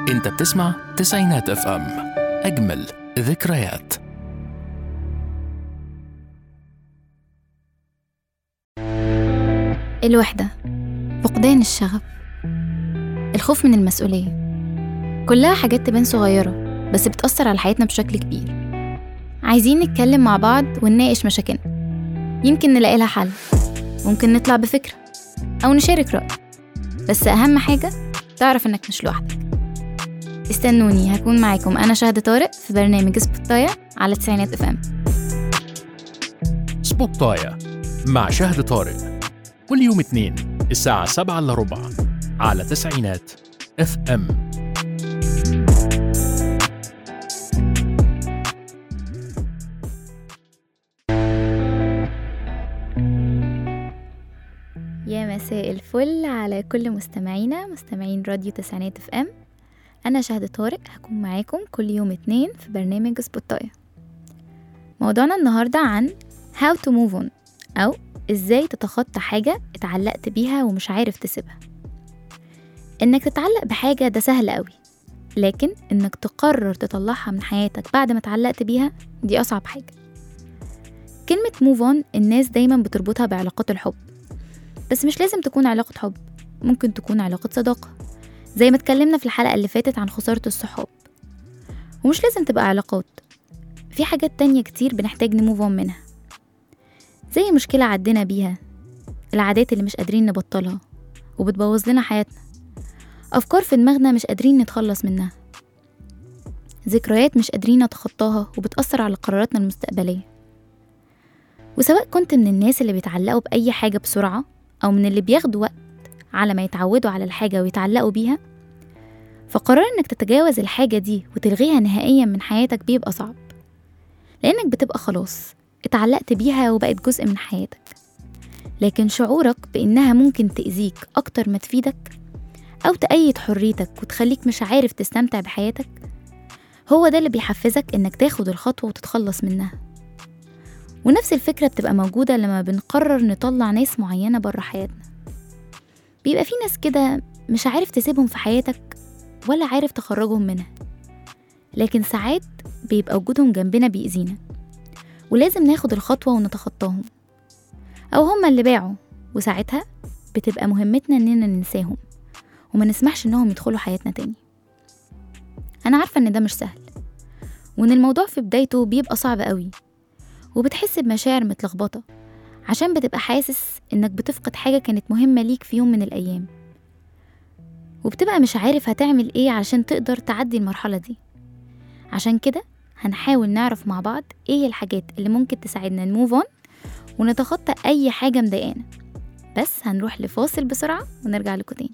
انت بتسمع تسعينات اف ام اجمل ذكريات الوحدة فقدان الشغف الخوف من المسؤولية كلها حاجات تبان صغيرة بس بتأثر على حياتنا بشكل كبير عايزين نتكلم مع بعض ونناقش مشاكلنا يمكن نلاقي لها حل ممكن نطلع بفكرة أو نشارك رأي بس أهم حاجة تعرف إنك مش لوحدك استنوني هكون معاكم أنا شهد طارق في برنامج سبوتاية على تسعينات اف ام سبوتايا مع شهد طارق كل يوم اثنين الساعة سبعة إلا ربع على تسعينات اف ام يا مساء الفل على كل مستمعينا مستمعين راديو تسعينات اف ام انا شهد طارق هكون معاكم كل يوم اتنين في برنامج سبوتاية موضوعنا النهاردة عن how to move on او ازاي تتخطى حاجة اتعلقت بيها ومش عارف تسيبها انك تتعلق بحاجة ده سهل قوي لكن انك تقرر تطلعها من حياتك بعد ما اتعلقت بيها دي اصعب حاجة كلمة move on الناس دايما بتربطها بعلاقات الحب بس مش لازم تكون علاقة حب ممكن تكون علاقة صداقة زي ما اتكلمنا في الحلقة اللي فاتت عن خسارة الصحاب ومش لازم تبقى علاقات في حاجات تانية كتير بنحتاج نموفون منها زي مشكلة عدينا بيها العادات اللي مش قادرين نبطلها وبتبوظ لنا حياتنا أفكار في دماغنا مش قادرين نتخلص منها ذكريات مش قادرين نتخطاها وبتأثر على قراراتنا المستقبلية وسواء كنت من الناس اللي بيتعلقوا بأي حاجة بسرعة أو من اللي بياخدوا وقت على ما يتعودوا على الحاجة ويتعلقوا بيها فقرار إنك تتجاوز الحاجة دي وتلغيها نهائيا من حياتك بيبقى صعب لأنك بتبقى خلاص اتعلقت بيها وبقت جزء من حياتك لكن شعورك بإنها ممكن تأذيك أكتر ما تفيدك أو تأيد حريتك وتخليك مش عارف تستمتع بحياتك هو ده اللي بيحفزك إنك تاخد الخطوة وتتخلص منها ونفس الفكرة بتبقى موجودة لما بنقرر نطلع ناس معينة برا حياتنا بيبقى في ناس كده مش عارف تسيبهم في حياتك ولا عارف تخرجهم منها لكن ساعات بيبقى وجودهم جنبنا بيأذينا ولازم ناخد الخطوة ونتخطاهم أو هما اللي باعوا وساعتها بتبقى مهمتنا إننا ننساهم وما نسمحش إنهم يدخلوا حياتنا تاني أنا عارفة إن ده مش سهل وإن الموضوع في بدايته بيبقى صعب قوي وبتحس بمشاعر متلخبطة عشان بتبقى حاسس إنك بتفقد حاجة كانت مهمة ليك في يوم من الأيام وبتبقى مش عارف هتعمل إيه علشان تقدر تعدي المرحلة دي عشان كده هنحاول نعرف مع بعض إيه الحاجات اللي ممكن تساعدنا نموف اون ونتخطى أي حاجة مضايقانا بس هنروح لفاصل بسرعة ونرجع لكم تاني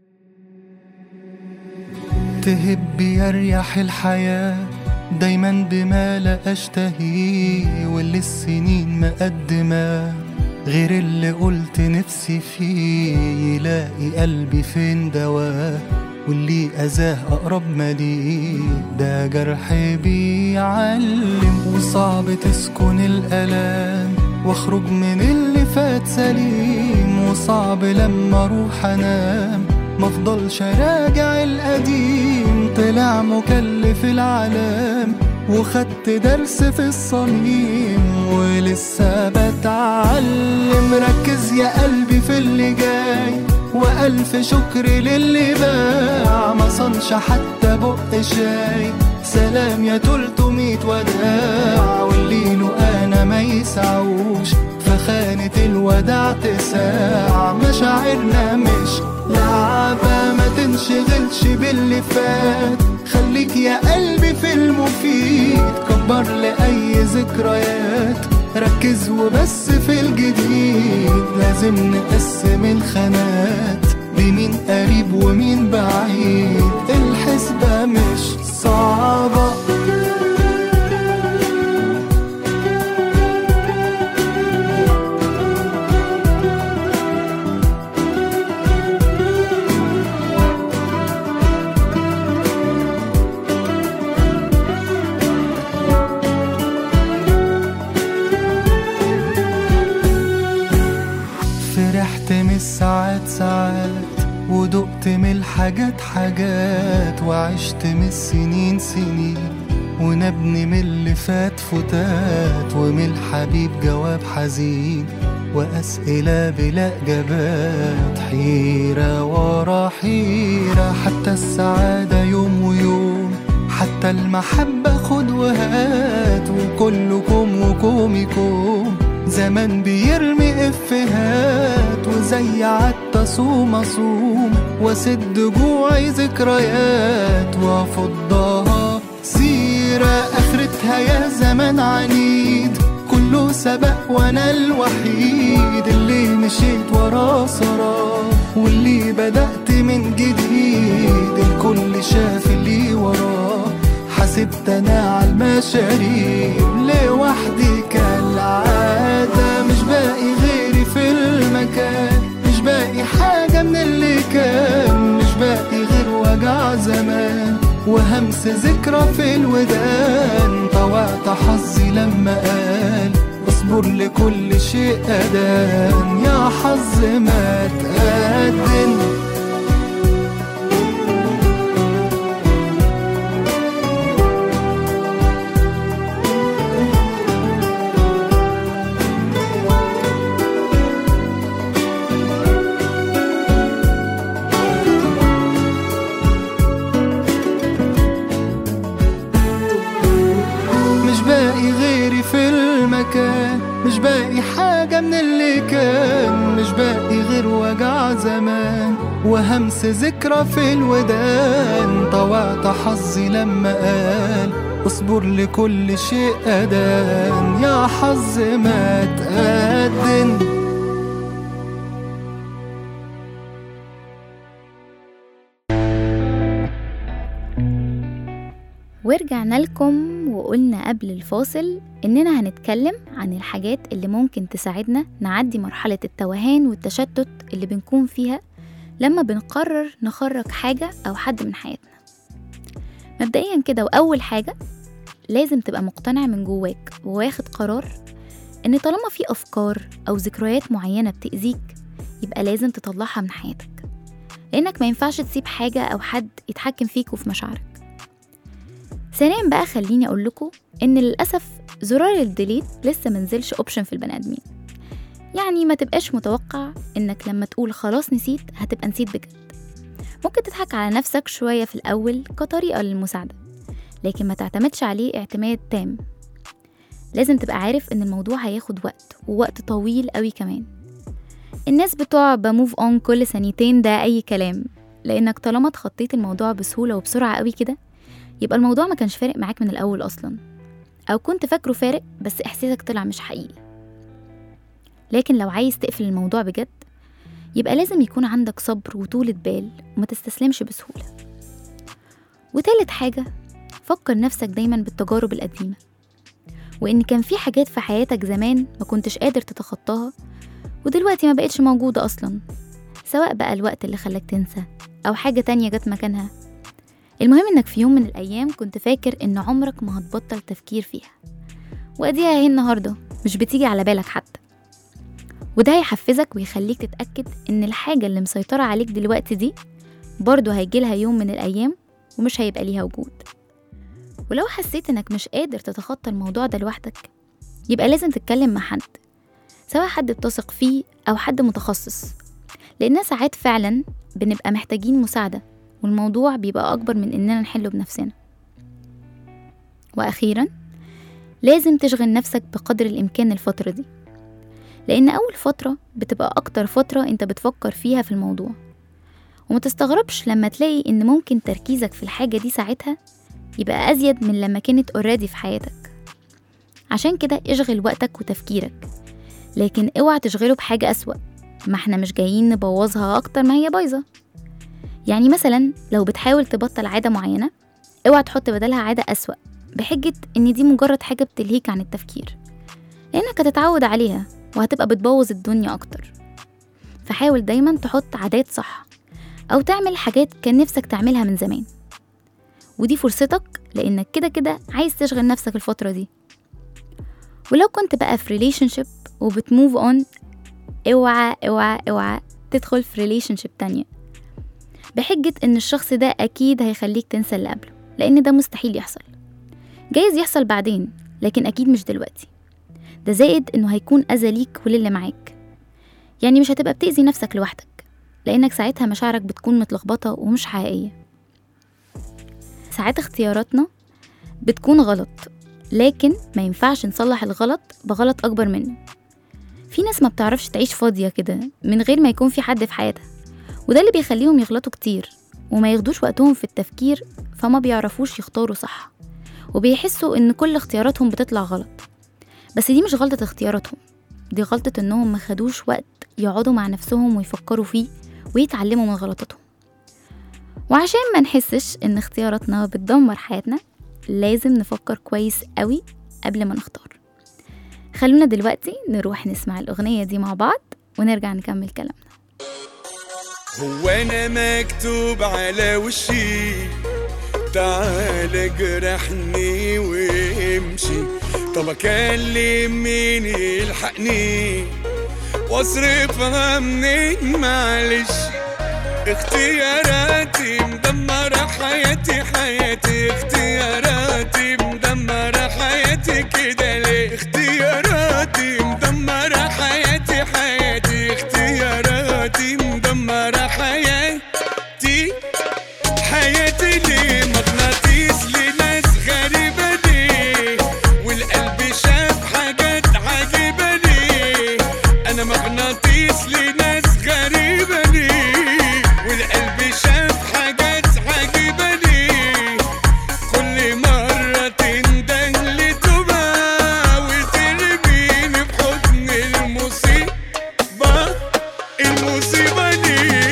تهب يريح الحياة دايما بما لا أشتهيه واللي السنين مقدمة غير اللي قلت نفسي فيه يلاقي قلبي فين دواه واللي أذاه أقرب ما ليه ده جرح بيعلم وصعب تسكن الألام واخرج من اللي فات سليم وصعب لما اروح انام مفضلش راجع القديم طلع مكلف العالم وخدت درس في الصميم ولسه بتعلم ركز يا قلبي في اللي جاي وألف شكر للي باع ما صنش حتى بق شاي سلام يا تلتمية وداع واللي له أنا ما يسعوش فخانة الوداع تساع مشاعرنا مش لعبة ما تنشغلش باللي فات خليك يا قلبي في المفيد كبر لأي ذكريات ركز وبس في الجديد لازم نقسم الخانات بمين قريب ومين بعيد الحسبة مش صعبة فرحت من الساعات ساعات ودقت من الحاجات حاجات وعشت من السنين سنين ونبني من اللي فات فتات ومن الحبيب جواب حزين وأسئلة بلا إجابات حيرة ورا حيرة حتى السعادة يوم ويوم حتى المحبة خد وهات وكلكم وكومكم زمان بيرمي افهات وزي عدت صوم اصوم واسد جوعي ذكريات وافضها سيرة اخرتها يا زمان عنيد كله سبق وانا الوحيد اللي مشيت وراه سراه واللي بدأت من جديد الكل شاف اللي وراه حسبت انا على المشاريب لوحدي كالعادة مش باقي غيري في المكان مش باقي حاجة من اللي كان مش باقي غير وجع زمان وهمس ذكرى في الودان طوعت حظي لما قال اصبر لكل شيء أدان يا حظ ما تقدم مش باقي غيري في المكان مش باقي حاجة من اللي كان مش باقي غير وجع زمان وهمس ذكرى في الودان طوعت حظي لما قال اصبر لكل شيء أدان يا حظ ما تقدم ورجعنا لكم وقلنا قبل الفاصل إننا هنتكلم عن الحاجات اللي ممكن تساعدنا نعدي مرحلة التوهان والتشتت اللي بنكون فيها لما بنقرر نخرج حاجة أو حد من حياتنا مبدئيا كده وأول حاجة لازم تبقى مقتنع من جواك وواخد قرار إن طالما في أفكار أو ذكريات معينة بتأذيك يبقى لازم تطلعها من حياتك لأنك ما ينفعش تسيب حاجة أو حد يتحكم فيك وفي مشاعرك ثانيا بقى خليني اقول لكم ان للاسف زرار الديليت لسه منزلش اوبشن في البني ادمين يعني ما تبقاش متوقع انك لما تقول خلاص نسيت هتبقى نسيت بجد ممكن تضحك على نفسك شوية في الأول كطريقة للمساعدة لكن ما تعتمدش عليه اعتماد تام لازم تبقى عارف ان الموضوع هياخد وقت ووقت طويل قوي كمان الناس بتوع بموف اون كل ثانيتين ده اي كلام لانك طالما اتخطيت الموضوع بسهولة وبسرعة قوي كده يبقى الموضوع ما كانش فارق معاك من الأول أصلا أو كنت فاكره فارق بس إحساسك طلع مش حقيقي لكن لو عايز تقفل الموضوع بجد يبقى لازم يكون عندك صبر وطولة بال وما تستسلمش بسهولة وتالت حاجة فكر نفسك دايما بالتجارب القديمة وإن كان في حاجات في حياتك زمان ما كنتش قادر تتخطاها ودلوقتي ما بقتش موجودة أصلا سواء بقى الوقت اللي خلاك تنسى أو حاجة تانية جت مكانها المهم إنك في يوم من الأيام كنت فاكر إن عمرك ما هتبطل تفكير فيها وأديها اهي النهاردة مش بتيجي على بالك حتى وده هيحفزك ويخليك تتأكد إن الحاجة اللي مسيطرة عليك دلوقتي دي برضه هيجيلها يوم من الأيام ومش هيبقى ليها وجود ولو حسيت إنك مش قادر تتخطى الموضوع ده لوحدك يبقى لازم تتكلم مع حد سواء حد بتثق فيه أو حد متخصص لأن ساعات فعلا بنبقى محتاجين مساعدة والموضوع بيبقى أكبر من إننا نحله بنفسنا وأخيرا لازم تشغل نفسك بقدر الإمكان الفترة دي لأن أول فترة بتبقى أكتر فترة أنت بتفكر فيها في الموضوع وما تستغربش لما تلاقي إن ممكن تركيزك في الحاجة دي ساعتها يبقى أزيد من لما كانت اوريدي في حياتك عشان كده اشغل وقتك وتفكيرك لكن اوعى تشغله بحاجة أسوأ ما احنا مش جايين نبوظها أكتر ما هي بايظة يعني مثلا لو بتحاول تبطل عادة معينة اوعى تحط بدلها عادة أسوأ بحجة إن دي مجرد حاجة بتلهيك عن التفكير لأنك هتتعود عليها وهتبقى بتبوظ الدنيا أكتر فحاول دايما تحط عادات صح أو تعمل حاجات كان نفسك تعملها من زمان ودي فرصتك لأنك كده كده عايز تشغل نفسك الفترة دي ولو كنت بقى في ريليشن شيب وبتموف اون اوعى اوعى اوعى تدخل في ريليشن شيب تانية بحجة إن الشخص ده أكيد هيخليك تنسى اللي قبله لأن ده مستحيل يحصل جايز يحصل بعدين لكن أكيد مش دلوقتي ده زائد إنه هيكون أذى ليك وللي معاك يعني مش هتبقى بتأذي نفسك لوحدك لأنك ساعتها مشاعرك بتكون متلخبطة ومش حقيقية ساعات اختياراتنا بتكون غلط لكن ما ينفعش نصلح الغلط بغلط أكبر منه في ناس ما بتعرفش تعيش فاضية كده من غير ما يكون في حد في حياتها وده اللي بيخليهم يغلطوا كتير وما ياخدوش وقتهم في التفكير فما بيعرفوش يختاروا صح وبيحسوا إن كل اختياراتهم بتطلع غلط بس دي مش غلطة اختياراتهم دي غلطة إنهم ما خدوش وقت يقعدوا مع نفسهم ويفكروا فيه ويتعلموا من غلطاتهم وعشان ما نحسش إن اختياراتنا بتدمر حياتنا لازم نفكر كويس قوي قبل ما نختار خلونا دلوقتي نروح نسمع الأغنية دي مع بعض ونرجع نكمل كلامنا هو انا مكتوب على وشي تعال جرحني وامشي طب اكلم مين يلحقني واصرفها منين معلش اختياراتي مدمرة حياتي حياتي اختياراتي مدمرة حياتي كده ليه اختياراتي مدمرة حياتي حياتي اختياراتي مدمرة حياتي حياتي ليه مغناطيس لناس غريبة ليه والقلب شاف حاجات عجيبة ليه أنا مغناطيس لناس غريبة ليه والقلب شاف حاجات عجيبة ليه كل مرة تنده لتوبة وترميني في حضن المصيبة المصيبة ليه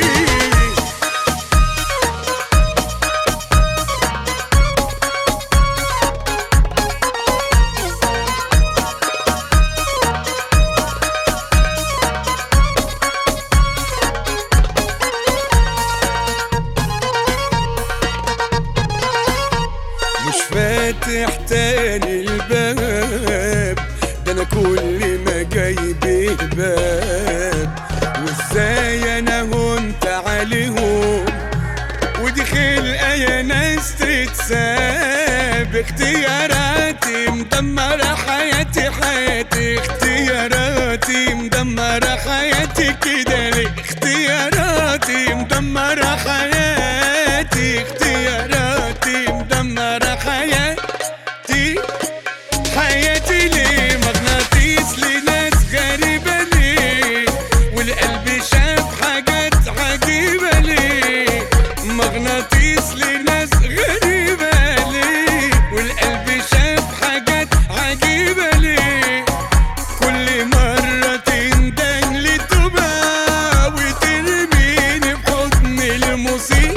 مش فاتح تاني الباب ده انا كل ما جايب باب وازاي انا هنت عليهم ودي خلقه يا ناس تتساب اختياراتي مدمرة حياتي حياتي اختياراتي مدمرة حياتي كده ليه اختياراتي مدمرة حياتي اختياراتي مدمرة حياتي حياتي ليه مغناطيس لناس غريبة ليه والقلب شاف حاجات عجيبة ليه مغناطيس لناس غريبة ليه والقلب شاف حاجات عجيبة ليه كل مرة تندن لتوبة وترميني في حضن المصيبة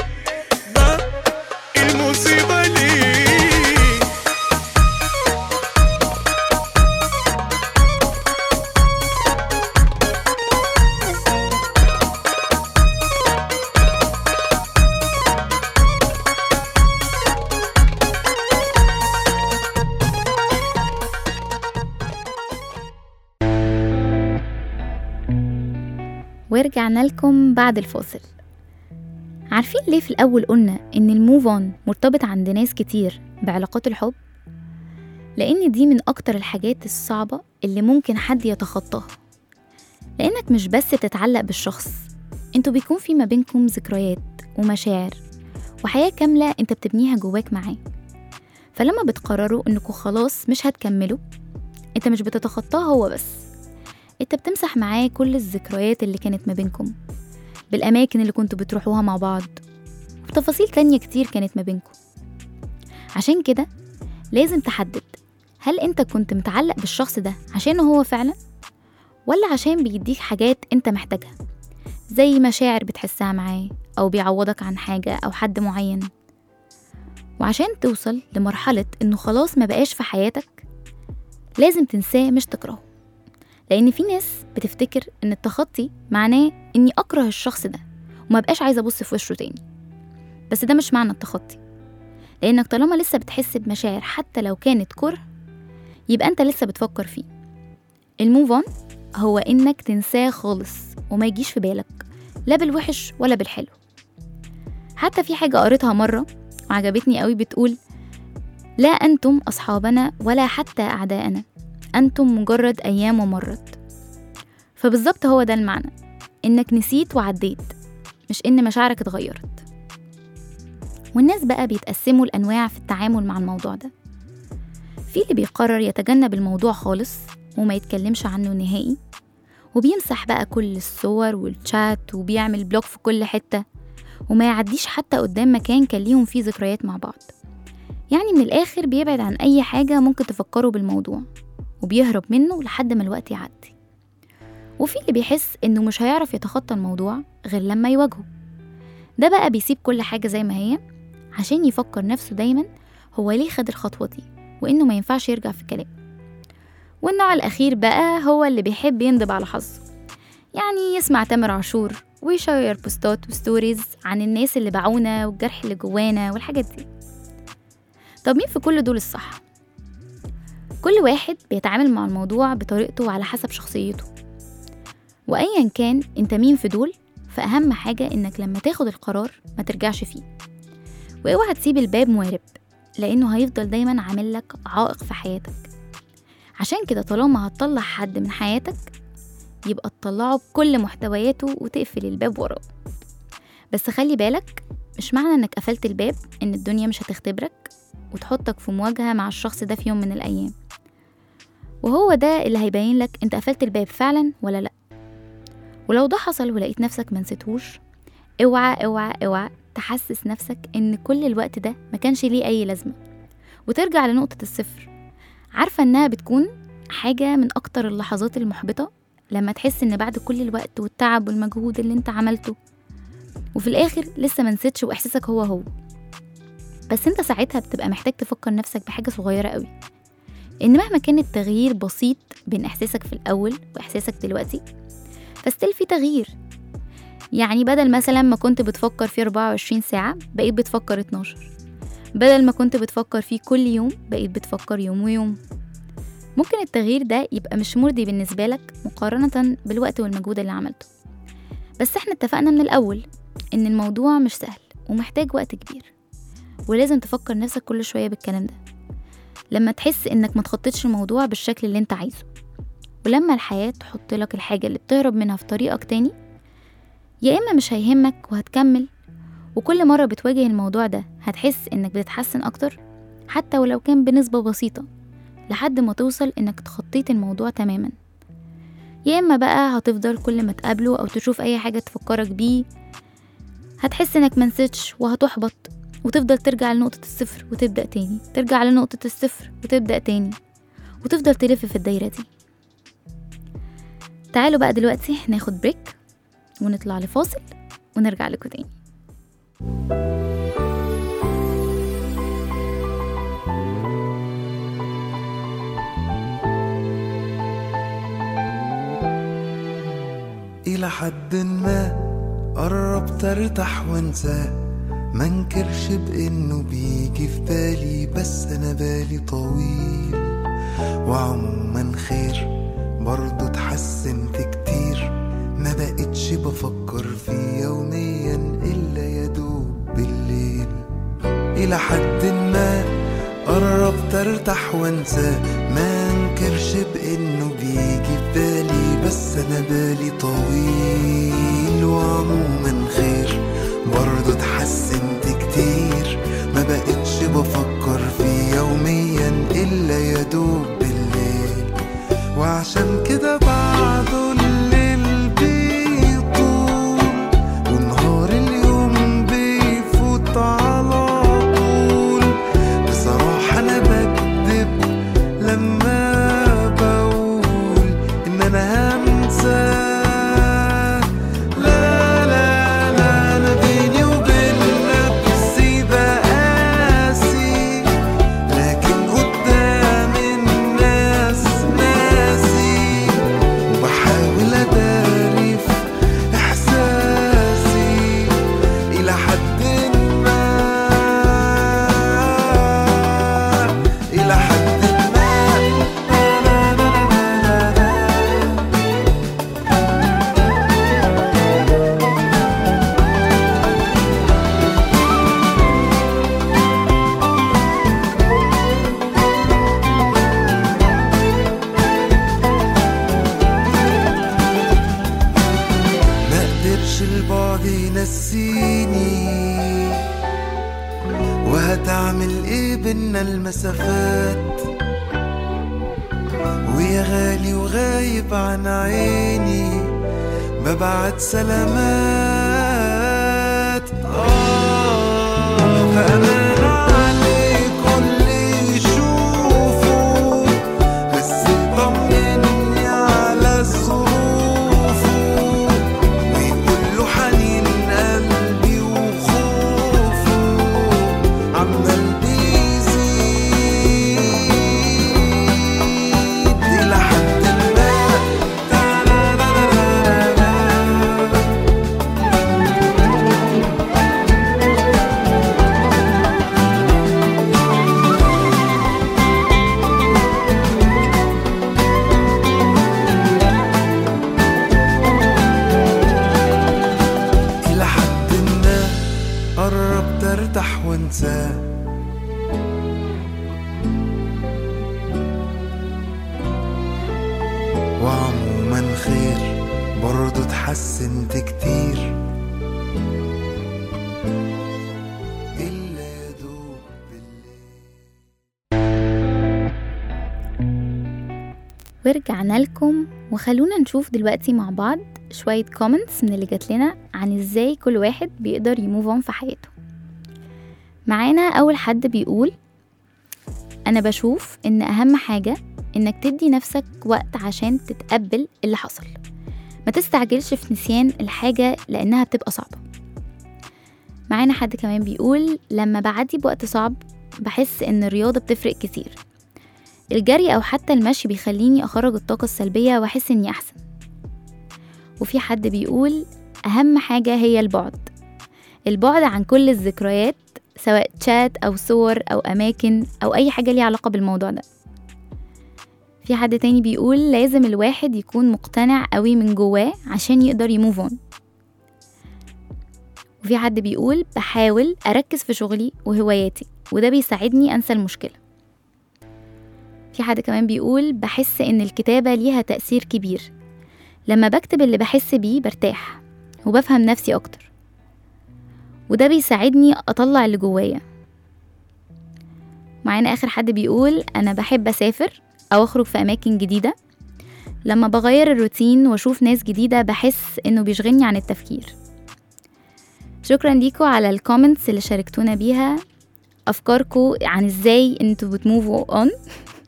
المصيبة ليه ورجعنا لكم بعد الفاصل عارفين ليه في الأول قلنا إن الموف اون مرتبط عند ناس كتير بعلاقات الحب؟ لأن دي من أكتر الحاجات الصعبة اللي ممكن حد يتخطاها لأنك مش بس بتتعلق بالشخص انتوا بيكون في ما بينكم ذكريات ومشاعر وحياة كاملة انت بتبنيها جواك معاه فلما بتقرروا انكوا خلاص مش هتكملوا انت مش بتتخطاه هو بس انت بتمسح معاه كل الذكريات اللي كانت ما بينكم بالأماكن اللي كنتوا بتروحوها مع بعض وتفاصيل تانية كتير كانت ما بينكم عشان كده لازم تحدد هل انت كنت متعلق بالشخص ده عشانه هو فعلا ولا عشان بيديك حاجات انت محتاجها زي مشاعر بتحسها معاه أو بيعوضك عن حاجة أو حد معين وعشان توصل لمرحلة إنه خلاص ما بقاش في حياتك لازم تنساه مش تكرهه لأن في ناس بتفتكر إن التخطي معناه إني أكره الشخص ده وما بقاش عايزة أبص في وشه تاني بس ده مش معنى التخطي لأنك طالما لسه بتحس بمشاعر حتى لو كانت كره يبقى أنت لسه بتفكر فيه الموف اون هو إنك تنساه خالص وما يجيش في بالك لا بالوحش ولا بالحلو حتى في حاجة قريتها مرة وعجبتني قوي بتقول لا أنتم أصحابنا ولا حتى أعداءنا أنتم مجرد أيام ومرت فبالظبط هو ده المعنى إنك نسيت وعديت مش إن مشاعرك اتغيرت والناس بقى بيتقسموا الأنواع في التعامل مع الموضوع ده في اللي بيقرر يتجنب الموضوع خالص وما يتكلمش عنه نهائي وبيمسح بقى كل الصور والشات وبيعمل بلوك في كل حتة وما يعديش حتى قدام مكان كان ليهم فيه ذكريات مع بعض يعني من الآخر بيبعد عن أي حاجة ممكن تفكره بالموضوع وبيهرب منه لحد ما الوقت يعدي وفي اللي بيحس إنه مش هيعرف يتخطى الموضوع غير لما يواجهه ده بقى بيسيب كل حاجة زي ما هي عشان يفكر نفسه دايما هو ليه خد الخطوة دي وإنه ما ينفعش يرجع في كلامه والنوع الأخير بقى هو اللي بيحب يندب على حظه يعني يسمع تامر عاشور ويشير بوستات وستوريز عن الناس اللي باعونا والجرح اللي جوانا والحاجات دي طب مين في كل دول الصح؟ كل واحد بيتعامل مع الموضوع بطريقته وعلى حسب شخصيته وأيا كان انت مين في دول فأهم حاجة إنك لما تاخد القرار ما ترجعش فيه واوعى تسيب الباب موارب لأنه هيفضل دايما عامل لك عائق في حياتك عشان كده طالما هتطلع حد من حياتك يبقى تطلعه بكل محتوياته وتقفل الباب وراه بس خلي بالك مش معنى انك قفلت الباب ان الدنيا مش هتختبرك وتحطك في مواجهة مع الشخص ده في يوم من الأيام وهو ده اللي هيبين لك انت قفلت الباب فعلا ولا لأ ولو ده حصل ولقيت نفسك منسيتهوش اوعى اوعى اوعى تحسس نفسك ان كل الوقت ده ما كانش ليه اي لازمة وترجع لنقطة الصفر عارفة انها بتكون حاجة من اكتر اللحظات المحبطة لما تحس ان بعد كل الوقت والتعب والمجهود اللي انت عملته وفي الاخر لسه منسيتش واحساسك هو هو بس انت ساعتها بتبقى محتاج تفكر نفسك بحاجة صغيرة قوي ان مهما كان التغيير بسيط بين احساسك في الاول واحساسك دلوقتي فستيل في تغيير يعني بدل مثلا ما كنت بتفكر فيه 24 ساعة بقيت بتفكر 12 بدل ما كنت بتفكر فيه كل يوم بقيت بتفكر يوم ويوم ممكن التغيير ده يبقى مش مرضي بالنسبة لك مقارنة بالوقت والمجهود اللي عملته بس احنا اتفقنا من الأول إن الموضوع مش سهل ومحتاج وقت كبير ولازم تفكر نفسك كل شوية بالكلام ده لما تحس إنك ما تخطيتش الموضوع بالشكل اللي انت عايزه ولما الحياة تحط لك الحاجة اللي بتهرب منها في طريقك تاني يا إما مش هيهمك وهتكمل وكل مرة بتواجه الموضوع ده هتحس إنك بتتحسن أكتر حتى ولو كان بنسبة بسيطة لحد ما توصل إنك تخطيت الموضوع تماما يا إما بقى هتفضل كل ما تقابله أو تشوف أي حاجة تفكرك بيه هتحس إنك منسيتش وهتحبط وتفضل ترجع لنقطة الصفر وتبدأ تاني ترجع لنقطة الصفر وتبدأ تاني وتفضل تلف في الدايرة دي تعالوا بقى دلوقتي ناخد بريك ونطلع لفاصل ونرجع لكم تاني إلى حد ما قربت ارتاح وانساه منكرش بانه بيجي في بالي بس انا بالي طويل وعموما خير برضه اتحسنت كتير ما بقتش بفكر فيه يوميا الا يدوب بالليل الى حد ما قربت ارتاح وانساه ما انكرش بانه بيجي في بالي بس انا بالي طويل وعموما خير برضه اتحسنت كتير ما بقتش بفكر فيه يوميا الا يدوب بالليل وعشان كده بعده الليل بيطول ونهار اليوم بيفوت على طول بصراحة أنا بكذب لما بقول إن أنا هنساه لا لا لا أنا بيني وبين ايه بينا المسافات ويا غالي وغايب عن عيني ببعت سلامات آه فأمان عليكم اللي يشوفوا بس يطمني على الظروف ويقول له حنين قلبي وخوفه عمال بيزيد إلى حد ما تارارارارارا. إلى حد ما قربت ارتاح وانساه وعموما خير برضو اتحسنت كتير إلا يا دوب بالليل ورجعنا لكم وخلونا نشوف دلوقتي مع بعض شوية كومنتس من اللي جات لنا عن ازاي كل واحد بيقدر يموف اون في حياته معانا أول حد بيقول أنا بشوف إن أهم حاجة إنك تدي نفسك وقت عشان تتقبل اللي حصل ما تستعجلش في نسيان الحاجة لأنها بتبقى صعبة معانا حد كمان بيقول لما بعدي بوقت صعب بحس إن الرياضة بتفرق كتير الجري أو حتى المشي بيخليني أخرج الطاقة السلبية وأحس إني أحسن وفي حد بيقول أهم حاجة هي البعد البعد عن كل الذكريات سواء تشات أو صور أو أماكن أو أي حاجة ليها علاقة بالموضوع ده في حد تاني بيقول لازم الواحد يكون مقتنع قوي من جواه عشان يقدر يموف اون وفي حد بيقول بحاول أركز في شغلي وهواياتي وده بيساعدني أنسى المشكلة في حد كمان بيقول بحس إن الكتابة ليها تأثير كبير لما بكتب اللي بحس بيه برتاح وبفهم نفسي أكتر وده بيساعدني أطلع اللي جوايا معانا آخر حد بيقول أنا بحب أسافر أو أخرج في أماكن جديدة لما بغير الروتين وأشوف ناس جديدة بحس إنه بيشغلني عن التفكير شكرا ليكوا على الكومنتس اللي شاركتونا بيها أفكاركوا عن إزاي انتوا بتموفوا أون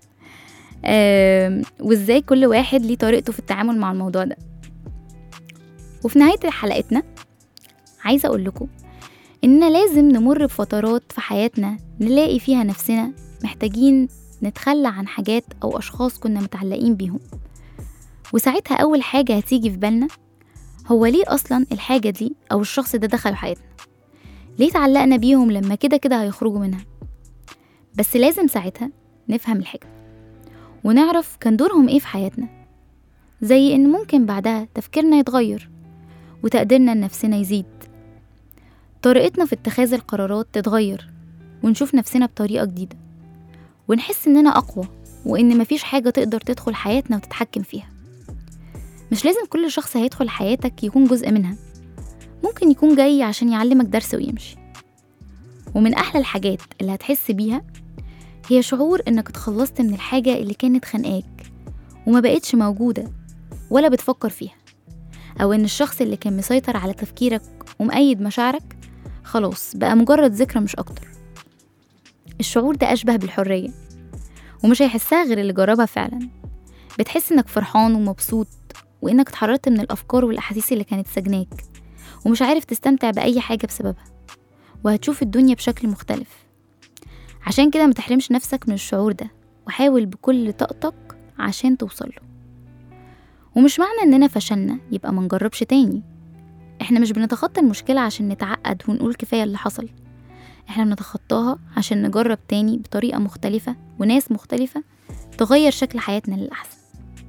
آم، وازاي كل واحد ليه طريقته في التعامل مع الموضوع ده وفي نهاية حلقتنا عايزة أقول لكم إننا لازم نمر بفترات في حياتنا نلاقي فيها نفسنا محتاجين نتخلى عن حاجات أو أشخاص كنا متعلقين بيهم وساعتها أول حاجة هتيجي في بالنا هو ليه أصلا الحاجة دي أو الشخص ده دخل حياتنا ليه تعلقنا بيهم لما كده كده هيخرجوا منها بس لازم ساعتها نفهم الحاجة ونعرف كان دورهم ايه في حياتنا زي ان ممكن بعدها تفكيرنا يتغير وتقديرنا لنفسنا يزيد طريقتنا في اتخاذ القرارات تتغير ونشوف نفسنا بطريقة جديدة ونحس اننا اقوى وان مفيش حاجة تقدر تدخل حياتنا وتتحكم فيها مش لازم كل شخص هيدخل حياتك يكون جزء منها ممكن يكون جاي عشان يعلمك درس ويمشي ومن أحلى الحاجات اللي هتحس بيها هي شعور إنك اتخلصت من الحاجة اللي كانت خانقاك وما بقتش موجودة ولا بتفكر فيها أو إن الشخص اللي كان مسيطر على تفكيرك ومأيد مشاعرك خلاص بقى مجرد ذكرى مش أكتر الشعور ده أشبه بالحرية ومش هيحسها غير اللي جربها فعلا بتحس إنك فرحان ومبسوط وإنك اتحررت من الأفكار والأحاسيس اللي كانت سجناك ومش عارف تستمتع بأي حاجة بسببها وهتشوف الدنيا بشكل مختلف عشان كده متحرمش نفسك من الشعور ده وحاول بكل طاقتك عشان توصله ومش معنى اننا فشلنا يبقى ما نجربش تاني احنا مش بنتخطى المشكلة عشان نتعقد ونقول كفاية اللي حصل احنا بنتخطاها عشان نجرب تاني بطريقة مختلفة وناس مختلفة تغير شكل حياتنا للأحسن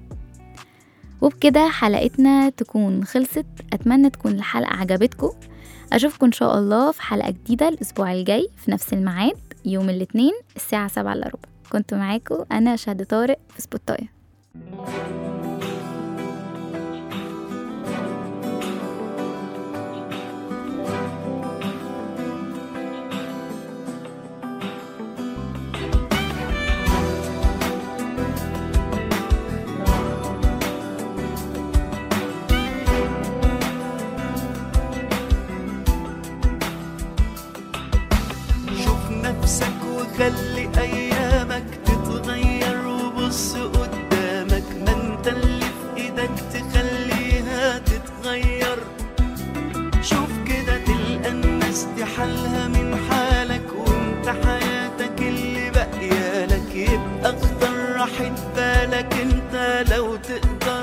وبكده حلقتنا تكون خلصت أتمنى تكون الحلقة عجبتكم أشوفكم إن شاء الله في حلقة جديدة الأسبوع الجاي في نفس الميعاد يوم الاثنين الساعة سبعة إلا ربع كنت معاكم أنا شهد طارق في سبوتاية نفسك وخلي ايامك تتغير وبص قدامك ما انت اللي في ايدك تخليها تتغير شوف كده تلقى الناس دي حالها من حالك وانت حياتك اللي باقيالك يبقى اختار راحة بالك انت لو تقدر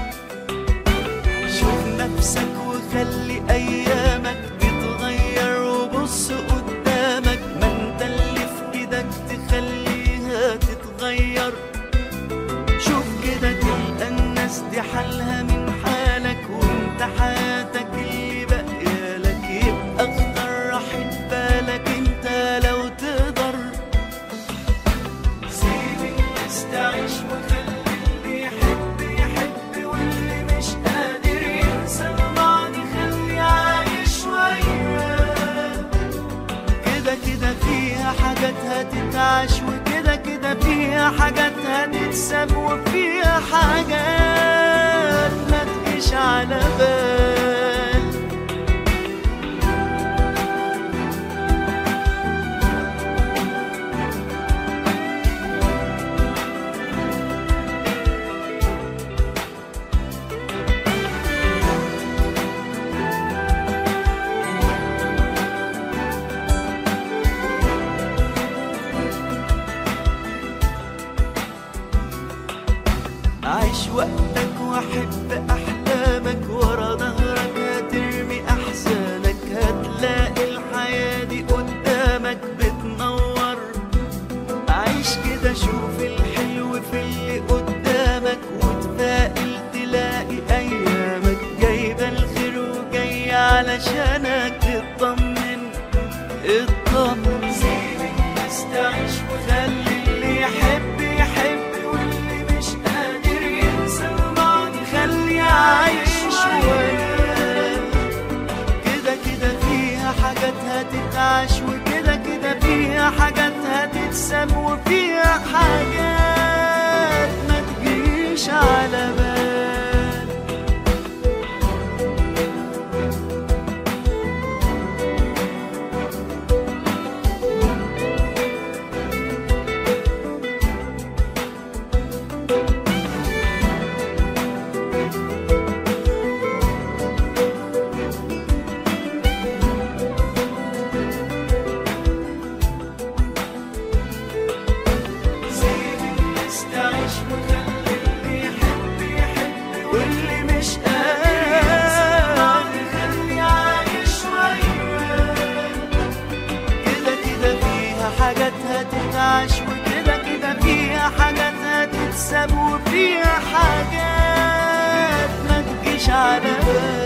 شوف نفسك وخلي ايامك تتغير وبص قدامك ما انت اللي في ايدك تخليها تتغير شوف كده تلقى الناس دي حالها من حالك وانت حياتك اللي باقيالك يبقى اختار راحة بالك انت لو تقدر سيب الناس تعيش وخلي اللي يحب يحب واللي مش قادر ينسى الماضي خليه عايش شوية كده كده فيها حاجات هتتعاش وكده كده فيها حاجات هتتساب وفيها حاجات ما تجيش على بال عيش وقتك وحب أحلامك ورا ظهرك هترمي أحزانك هتلاقي الحياة دي قدامك بتنور عيش كده شوف الحلو في اللي قدامك وتفائل تلاقي أيامك جايبة الخير وجاية علشانك تطمن اطمن سيب الناس تعيش وخلي اللي يحب يحب واللي مش قادر ينسى الماضي خليه عايش شوية كده كده فيها حاجات هتتعاش وكده كده فيها حاجات هتتساب وفيها حاجات ما تجيش على بال سيب الناس تعيش وخلي اللي يحب يحب واللي مش قادر خليه عايش شوية كده كده فيها حاجات هتتعاش وكده كده فيها حاجات هتتساب وفيها حاجات ما تجيش على بال